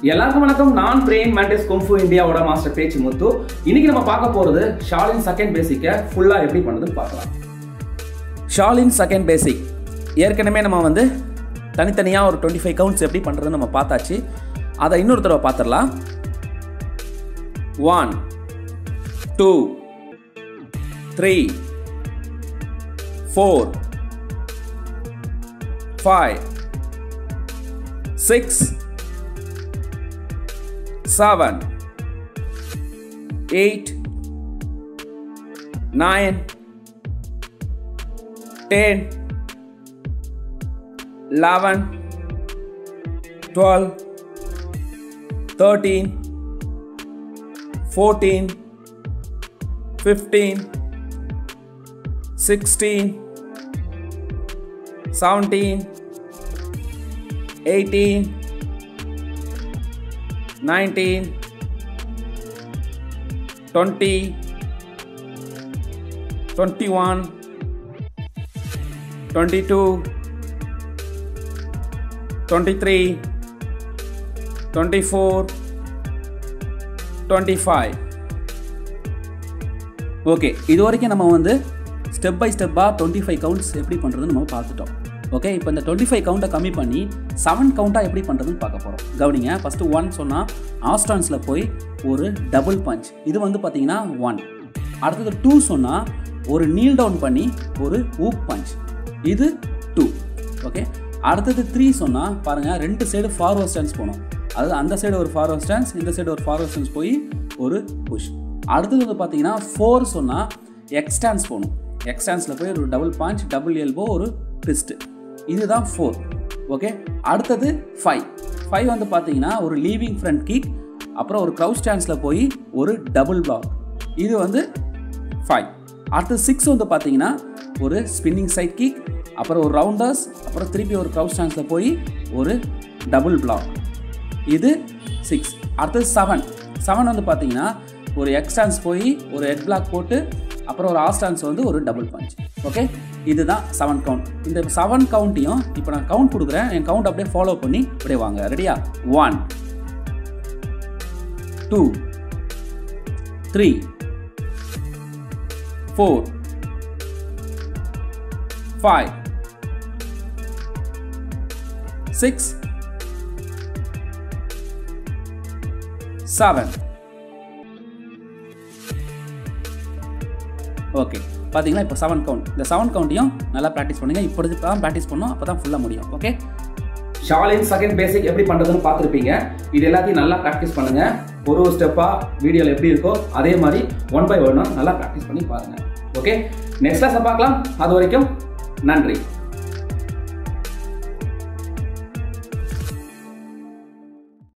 எல்லாருக்கும் வணக்கம் நான் பிரேம் மேண்டஸ் கும்ஃபு இந்தியாவோட மாஸ்டர் பேச்சு முத்து இன்னைக்கு நம்ம பார்க்க போறது ஷாலின் செகண்ட் பேசிக்கை ஃபுல்லா எப்படி பண்ணுதுன்னு பார்க்கலாம் ஷாலின் செகண்ட் பேசிக் ஏற்கனவே நம்ம வந்து தனித்தனியாக ஒரு டுவெண்ட்டி ஃபைவ் கவுண்ட்ஸ் எப்படி பண்ணுறதுன்னு நம்ம பார்த்தாச்சு அதை இன்னொரு தடவை பார்த்துடலாம் one two three four five six seven, eight, nine, ten, eleven, twelve, thirteen, fourteen, fifteen, sixteen, seventeen, eighteen. 19 20 21 22 23 24 25 okay இது வரைக்கும் நம்ம வந்து ஸ்டெப் பை ஸ்டெப்பாக டுவெண்ட்டி ஃபைவ் கவுண்ட்ஸ் எப்படி பண்ணுறதுன்னு நம்ம பார்த்துட்டோம் ஓகே இப்போ இந்த டுவெண்ட்டி ஃபைவ் கவுண்ட்டை கம்மி பண்ணி செவன் கவுண்ட்டாக எப்படி பண்ணுறதுன்னு பார்க்க போகிறோம் கவனிங்க ஃபஸ்ட்டு ஒன் சொன்னால் ஆஸ்டான்ஸில் போய் ஒரு டபுள் பஞ்ச் இது வந்து பார்த்தீங்கன்னா ஒன் அடுத்தது டூ சொன்னால் ஒரு நீல் டவுன் பண்ணி ஒரு ஊக் பஞ்ச் இது டூ ஓகே அடுத்தது த்ரீ சொன்னால் பாருங்கள் ரெண்டு சைடு ஃபார்வர்ட் ஸ்டான்ஸ் போகணும் அதாவது அந்த சைடு ஒரு ஃபார்வர்ட் ஸ்டான்ஸ் இந்த சைடு ஒரு ஃபார்வர்ட் ஸ்டான்ஸ் போய் ஒரு புஷ் அடுத்தது வந்து பார்த்தீங்கன்னா ஃபோர் சொன்னால் எக்ஸ்டான்ஸ் போகணும் எக்ஸ்டான்ஸில் போய் ஒரு டபுள் பாஞ்ச் டபுள் எல்போ ஒரு ட்விஸ்ட்டு இதுதான் ஃபோர் ஓகே அடுத்தது ஃபைவ் ஃபைவ் வந்து பார்த்தீங்கன்னா ஒரு லீவிங் ஃப்ரண்ட் கிக் அப்புறம் ஒரு க்ரௌ ஸ்டான்ஸில் போய் ஒரு டபுள் பிளாக் இது வந்து ஃபைவ் அடுத்தது சிக்ஸ் வந்து பார்த்தீங்கன்னா ஒரு ஸ்பின்னிங் சைட் கிக் அப்புறம் ஒரு ரவுண்டர்ஸ் அப்புறம் திருப்பி ஒரு க்ரௌ ஸ்டான்ஸில் போய் ஒரு டபுள் பிளாக் இது சிக்ஸ் அடுத்தது செவன் செவன் வந்து பார்த்தீங்கன்னா ஒரு எக்ஸ்டான்ஸ் போய் ஒரு ஹெட் பிளாக் போட்டு அப்புறம் ஒரு ஆஸ்டான்ஸ் வந்து ஒரு டபுள் பஞ்ச் ஓகே இதுதான் செவன் கவுண்ட் இந்த செவன் கவுண்ட்டையும் இப்போ நான் கவுண்ட் கொடுக்குறேன் என் கவுண்ட் அப்படியே ஃபாலோ பண்ணி அப்படியே வாங்க ரெடியா one two three four five six seven okay பார்த்தீங்களா இப்போ செவன் கவுண்ட் இந்த செவன் கவுண்ட்டையும் நல்லா ப்ராக்டிஸ் பண்ணுங்கள் இப்பொழுது தான் ப்ராக்டிஸ் பண்ணோம் அப்போ தான் ஃபுல்லாக முடியும் ஓகே ஷாலின் செகண்ட் பேசிக் எப்படி பண்ணுறதுன்னு பார்த்துருப்பீங்க இது எல்லாத்தையும் நல்லா ப்ராக்டிஸ் பண்ணுங்க ஒரு ஒரு ஸ்டெப்பாக வீடியோவில் எப்படி இருக்கோ அதே மாதிரி ஒன் பை ஒன்னும் நல்லா ப்ராக்டிஸ் பண்ணி பாருங்கள் ஓகே நெக்ஸ்ட் கிளாஸை பார்க்கலாம் அது வரைக்கும் நன்றி